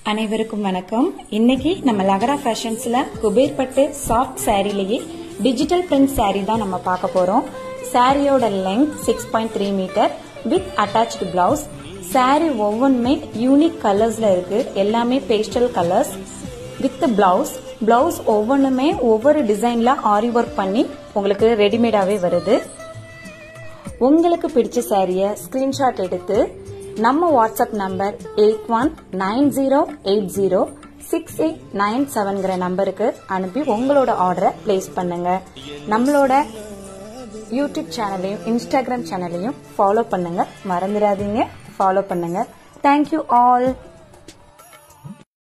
அனைவருக்கும் வணக்கம் இன்னைக்கு நம்ம லகரா ஃபேஷன்ஸ்ல குபேர் பட்டு சாஃப்ட் சாரிலேயே டிஜிட்டல் பிரிண்ட் saree தான் நம்ம பார்க்க போறோம் சாரியோட length six point three metre with attached blouse saree ஒவ்வொன்றுமே யூனிக் கலர்ஸ்ல இருக்கு எல்லாமே pastel colours with blouse blouse ஒவ்வொன்றுமே ஒவ்வொரு டிசைன்ல ஆரி ஒர்க் பண்ணி உங்களுக்கு ரெடிமேடாவே வருது உங்களுக்கு பிடிச்ச சாரிய ஸ்கிரீன்ஷாட் எடுத்து நம்ம WhatsApp number eight one nine zero eight zero six eight nine செவன்கிற நம்பருக்கு அனுப்பி உங்களோட ஆர்டரை பிளேஸ் பண்ணுங்க நம்மளோட யூடியூப் சேனலையும் இன்ஸ்டாகிராம் சேனலையும் ஃபாலோ பண்ணுங்க மறந்துடாதீங்க ஃபாலோ பண்ணுங்க தேங்க்யூ ஆல்